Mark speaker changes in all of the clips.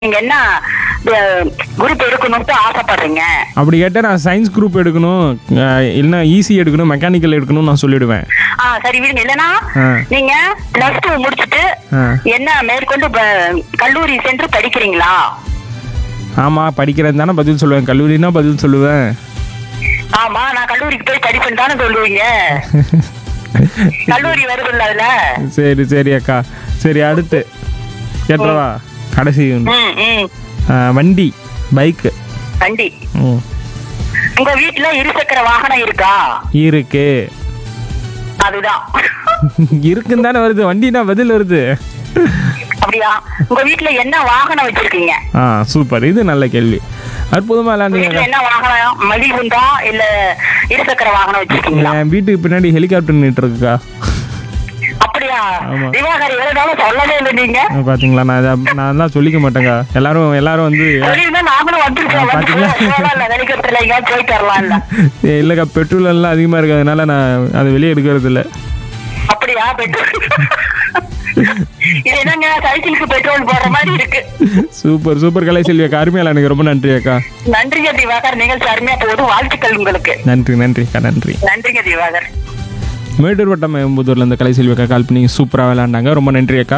Speaker 1: நீங்க என்ன குரூப் எடுக்கணும்ட்டு ஆசைப்படுறீங்க
Speaker 2: அப்படி கேட்டால் நான் சயின்ஸ் குரூப் எடுக்கணும் அஹ், இல்லைன்னா ஈஸி எடுக்கணும் மெக்கானிக்கல் எடுக்கணும் நான் சொல்லிடுவேன்
Speaker 1: ஆ சரி விடுங்க இல்லனா
Speaker 2: ஆ.
Speaker 1: நீங்க பிளஸ் டூ முடிச்சிட்டு
Speaker 2: ஆ.
Speaker 1: என்ன மேற்கொண்டு ப- கல்லூரி சென்று படிக்கிறீங்களா
Speaker 2: ஆமாம் படிக்கிறேன் தானே பதில் சொல்லுவேன் கல்லூரினா பதில் சொல்லுவேன்
Speaker 1: ஆமா நான் கல்லூரிக்கு போய் படிப்பேன் தானே சொல்லுவீங்க கல்லூரி வருதுல்ல அதுல
Speaker 2: சரி சரி அக்கா சரி அடுத்து கேட்டுறவா கடைசி ஒன்று.
Speaker 1: ம் ம்
Speaker 2: அஹ், வண்டி பைக்கு
Speaker 1: வண்டி
Speaker 2: ம்
Speaker 1: உங்க வீட்டுல இருசக்கர வாகனம் இருக்கா
Speaker 2: இருக்கு
Speaker 1: அதுதான்
Speaker 2: இருக்குன்னு தானே வருது வண்டினா பதில் வருது
Speaker 1: அப்படியா உங்க வீட்டுல என்ன வாகனம் வச்சிருக்கீங்க
Speaker 2: ஆ சூப்பர் இது நல்ல கேள்வி அற்புதமாக
Speaker 1: உங்க
Speaker 2: விளாண்டீங்க
Speaker 1: வீட்டுல என்ன வாகனம் மகிழ்வுண்டா இல்ல இருசக்கர வாகனம் வச்சிருக்கீங்களா
Speaker 2: என் வீட்டுக்கு பின்னாடி ஹெலிகாப்டர் நின்று இருக்குக்கா
Speaker 1: அப்படியா
Speaker 2: ஆமா.
Speaker 1: திவாகர் எவ்வளவு சொல்லவே இல்லை நீங்க
Speaker 2: பாத்தீங்களா நான் இதை- நான் தான் சொல்லிக்க மாட்டேங்க எல்லாரும் எல்லாரும் வந்து
Speaker 1: சொல்லியிருந்தா நாங்களும் வந்திருக்கோம்
Speaker 2: ஆ, பாத்தீங்களா?
Speaker 1: ஹெலிகாப்டர்ல எங்கேயாவது போயிட்டு வரலாம்ல
Speaker 2: ஏ, இல்லக்கா பெட்ரோல் எல்லாம் அதிகமா இருக்கிறதுனால நான் அதை வெளியே எடுக்கிறது இல்ல
Speaker 1: அப்படியா பெட்ரோல் இது என்னங்க சைக்கிளுக்கு பெட்ரோல் போடுற மாதிரி இருக்கு
Speaker 2: சூப்பர் சூப்பர் கலை செல்வி அக்கா அருமையால எனக்கு ரொம்ப நன்றி அக்கா
Speaker 1: நன்றிங்க திவாகர் நிகழ்ச்சி அருமையா போகுது வாழ்த்துக்கள் உங்களுக்கு
Speaker 2: நன்றி நன்றி அக்கா நன்றி
Speaker 1: நன்றிங்க திவாகர்
Speaker 2: மேட்டூர் வட்டம் எம்புதூர்ல இந்த கலை செல்வி அக்கா கால் பண்ணி சூப்பரா விளையாண்டாங்க ரொம்ப நன்றி அக்கா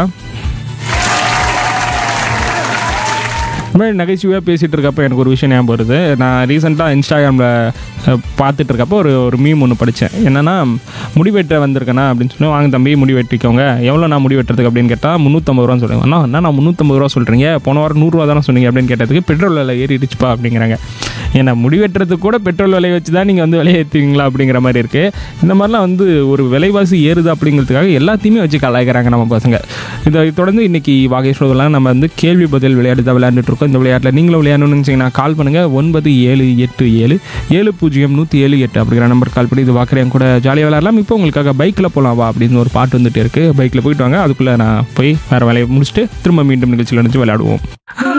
Speaker 2: இந்த மாதிரி நகைச்சுவையாக பேசிகிட்டு இருக்கப்போ எனக்கு ஒரு விஷயம் ஞாபகம் வருது நான் ரீசெண்டாக இன்ஸ்டாகிராமில் பார்த்துட்டு இருக்கப்போ ஒரு ஒரு மீம் ஒன்று படித்தேன் என்னென்னா முடி வெட்ட வந்திருக்கேனா அப்படின்னு சொல்லி வாங்க தம்பி முடி வெட்டிக்கோங்க எவ்வளோ நான் முடி வெட்டுறதுக்கு அப்படின்னு கேட்டால் முந்நூற்றம்பது ரூபான்னு சொல்லுவாங்க அண்ணா என்ன நான் முந்நூற்றம்பது ரூபா சொல்கிறீங்க போன வாரம் நூறுரூவா தானே சொன்னீங்க அப்படின்னு கேட்டதுக்கு பெட்ரோல் விலை ஏறிடுச்சுப்பா அப்படிங்கிறாங்க ஏன்னா முடி வெட்டுறதுக்கு கூட பெட்ரோல் விலையை வச்சு தான் நீங்கள் வந்து விலையை ஏற்றுவீங்களா அப்படிங்கிற மாதிரி இருக்குது இந்த மாதிரிலாம் வந்து ஒரு விலைவாசி ஏறுது அப்படிங்கிறதுக்காக எல்லாத்தையுமே வச்சு கலாய்க்கிறாங்க நம்ம பசங்க இதை தொடர்ந்து இன்னைக்கு வாகேஸ்வரலாம் நம்ம வந்து கேள்வி பதில் விளையாட்டு தான் விளையாண்டுட்டு இருக்கோம் இந்த விளையாட்டில் நீங்களும் விளையாடணும்னு நினச்சிங்கன்னா கால் பண்ணுங்கள் ஒன்பது ஏழு எட்டு ஏழு ஏழு பூஜ்ஜியம் நூற்றி ஏழு எட்டு அப்படிங்கிற நம்பர் கால் பண்ணி இது வாக்குறேன் கூட ஜாலியாக விளையாடலாம் இப்போ உங்களுக்காக பைக்கில் போகலாம் வா அப்படின்னு ஒரு பாட்டு வந்துட்டு இருக்குது பைக்கில் போயிட்டு வாங்க அதுக்குள்ளே நான் போய் வேறு வேலையை முடிச்சுட்டு திரும்ப மீண்டும் நிகழ்ச்சியில் நினச்சி விளையாடுவோம்